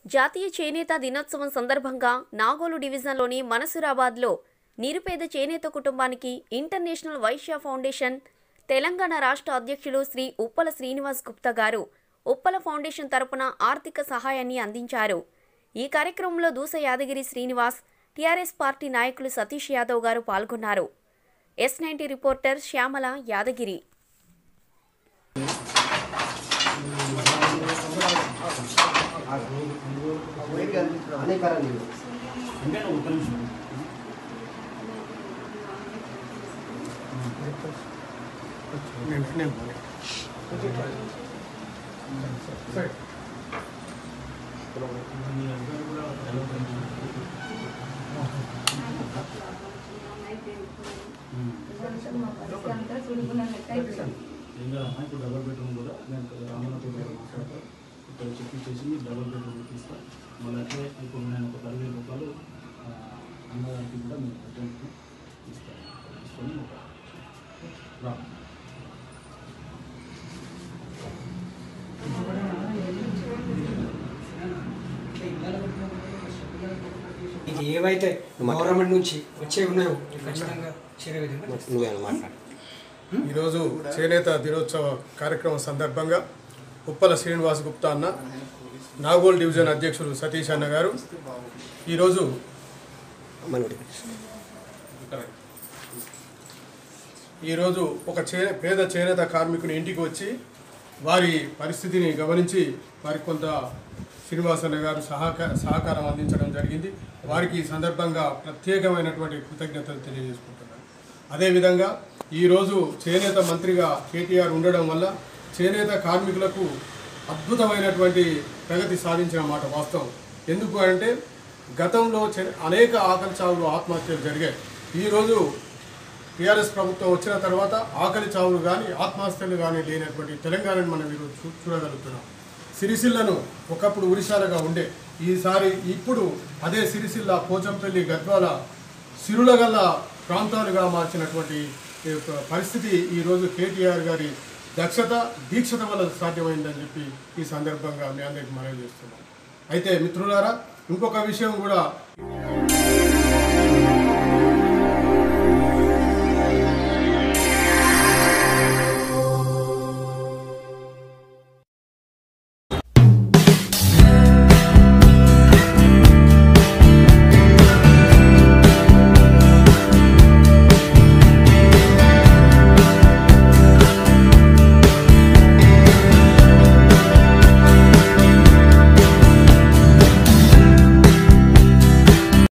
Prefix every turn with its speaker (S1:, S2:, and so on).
S1: జాతీయ చేనేత దినోత్సవం సందర్భంగా నాగోలు డివిజన్లోని మనసురాబాద్లో నిరుపేద చేనేత కుటుంబానికి ఇంటర్నేషనల్ వైశ్య ఫౌండేషన్ తెలంగాణ రాష్ట్ర అధ్యక్షులు శ్రీ ఉప్పల శ్రీనివాస్ గుప్తా గారు ఉప్పల ఫౌండేషన్ తరపున ఆర్థిక సహాయాన్ని అందించారు ఈ కార్యక్రమంలో దూస యాదగిరి శ్రీనివాస్ టీఆర్ఎస్ పార్టీ నాయకులు సతీష్ యాదవ్ గారు పాల్గొన్నారు S ninety reporter Shyamala Yadagiri
S2: ఇంకా ఇప్పుడు డబల్ బెడ్రూమ్ కూడా నేను అమ్మలతో మాట్లాడతా ఇక్కడ చెప్పి చేసి డబల్ బెడ్రూమ్ ఇస్తా మళ్ళీ అట్లే ఇప్పుడు నేను ఒక పదివేల రూపాయలు ఆ, అన్నగారికి కూడా నేను పెట్టడానికి ఇస్తాను తీసుకొని ఒక రా
S3: ఇది ఏవైతే గవర్నమెంట్ నుంచి వచ్చే ఉన్నాయో ఖచ్చితంగా చేరే విధంగా
S4: నువ్వేనా మాట్లాడు
S5: ఈరోజు చేనేత దినోత్సవ కార్యక్రమం సందర్భంగా ఉప్పల శ్రీనివాస్ గుప్తా అన్న నాగోల్ డివిజన్ అధ్యక్షులు సతీష్ అన్న గారు ఈరోజు
S4: మనోడి
S5: ఈరోజు ఒక చే పేద చేనేత కార్మికుని ఇంటికి వచ్చి వారి పరిస్థితిని గమనించి వారికి కొంత శ్రీనివాస్ అన్న గారు సహకార సహకారం అందించడం జరిగింది వారికి ఈ సందర్భంగా ప్రత్యేకమైనటువంటి కృతజ్ఞతలు తెలియజేసుకుంటున్నాను అదేవిధంగా ఈరోజు చేనేత మంత్రిగా కేటీఆర్ ఉండడం వల్ల చేనేత కార్మికులకు అద్భుతమైనటువంటి ప్రగతి సాధించిన మాట వాస్తవం ఎందుకు అంటే గతంలో చే- అనేక ఆకలి చావులు ఆత్మహత్యలు జరిగాయి ఈరోజు టీఆర్ఎస్ ప్రభుత్వం వచ్చిన తర్వాత ఆకలి చావులు కానీ ఆత్మహత్యలు కానీ లేనటువంటి తెలంగాణను మనం ఈరోజు చూ చూడగలుగుతున్నాం సిరిసిల్లను ఒకప్పుడు ఉరిశాలగా ఉండే ఈసారి ఇప్పుడు అదే సిరిసిల్ల పోచంపల్లి గద్వాల సిరులగల్ల ప్రాంతాలుగా మార్చినటువంటి ఈ యొక్క పరిస్థితి ఈరోజు కేటీఆర్ గారి దక్షత దీక్షత వల్ల సాధ్యమైందని చెప్పి ఈ సందర్భంగా మీ అందరికీ మనవి చేస్తున్నాం అయితే మిత్రులారా ఇంకొక విషయం కూడా